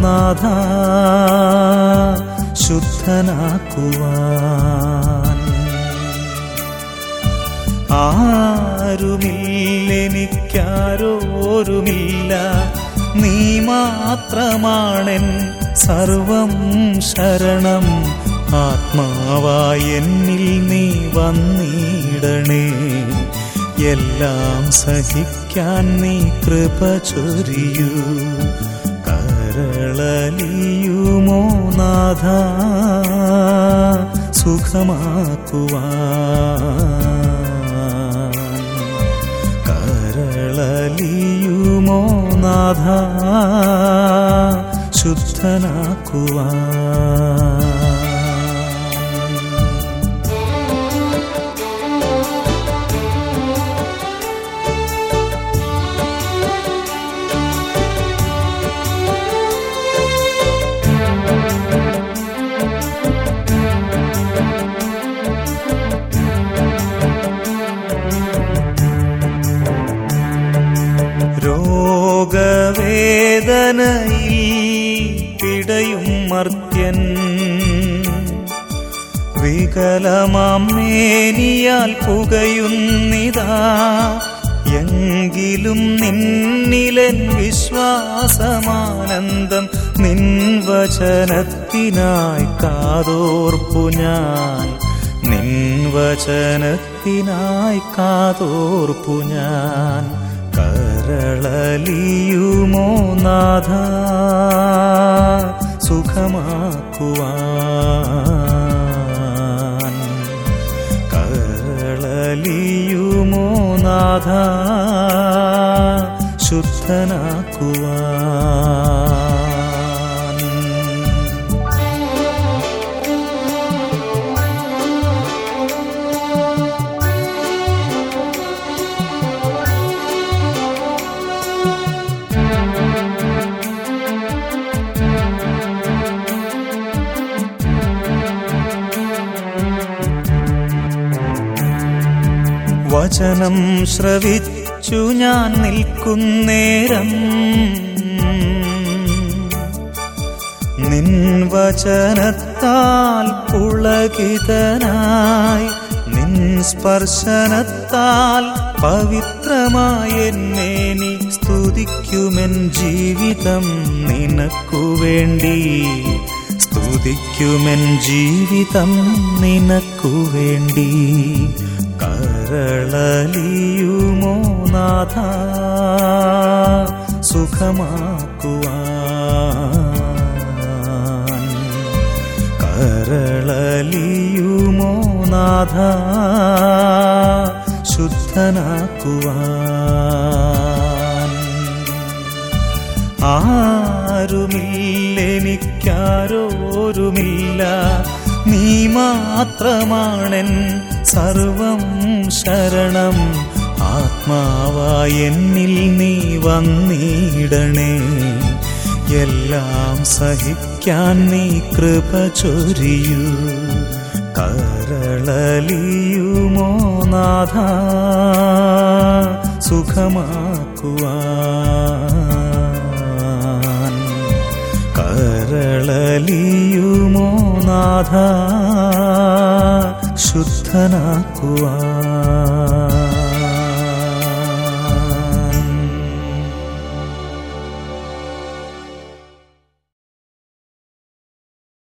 നാഥ ശുദ്ധനാക്കുവാൻ ആരുമില്ലെനിക്കാരോരുമില്ല നീ മാത്രമാണെൻ സർവം ശരണം ആത്മാവായി എന്നിൽ നീ വന്നിടണേ എല്ലാം സഹിക്കാൻ നീ കൃപ ചൊരിയൂ കരളലിയുമോ നാഥ സുഖമാക്കുവാൻ കരളലിയുമോ നാഥ ശുദ്ധനാക്കുവാൻ രോഗവേദനയിൽ പിടയും മർത്യൻ വികലമാം മേനിയാൽ പുകയുന്നിതാ എങ്കിലും നിന്നിലൻ വിശ്വാസമാനന്ദം നിൻ വചനത്തിനായി കാതോർപ്പു ഞാൻ നിൻ വചനത്തിനായി കാതോർപ്പു ഞാൻ കരളലിയുമോ നാഥ സുഖമാക്കുവാൻ കരളലിയുമോ നാഥ ശുദ്ധനാക്കുവാൻ വചനം ശ്രവിച്ചു ഞാൻ നിൽക്കുന്നേരം നിൻ വചനത്താൽ പുളകിതനായി നിൻ സ്പർശനത്താൽ പവിത്രമായ എന്നെ നീ സ്തുതിക്കുമെൻ ജീവിതം നിനക്കു വേണ്ടി സ്തുതിക്കുമെൻ ജീവിതം നിനക്കു വേണ്ടി കരളലിയുമോ നാഥ സുഖമാക്കുവാൻ കരളലിയുമോ നാഥ ശുദ്ധനാക്കുവാൻ ആരുമില്ലെനിക്കാരോരുമില്ല നീ മാത്രമാണെൻ സർവം ശരണം ആത്മാവായി എന്നിൽ നീ വന്നിടണേ എല്ലാം സഹിക്കാൻ നീ കൃപ ചൊരിയൂ കരളലിയുമോ നാഥ സുഖമാക്കുവാൻ കരളലിയുമോ നാഥ ശുദ്ധനാക്കുവാൻ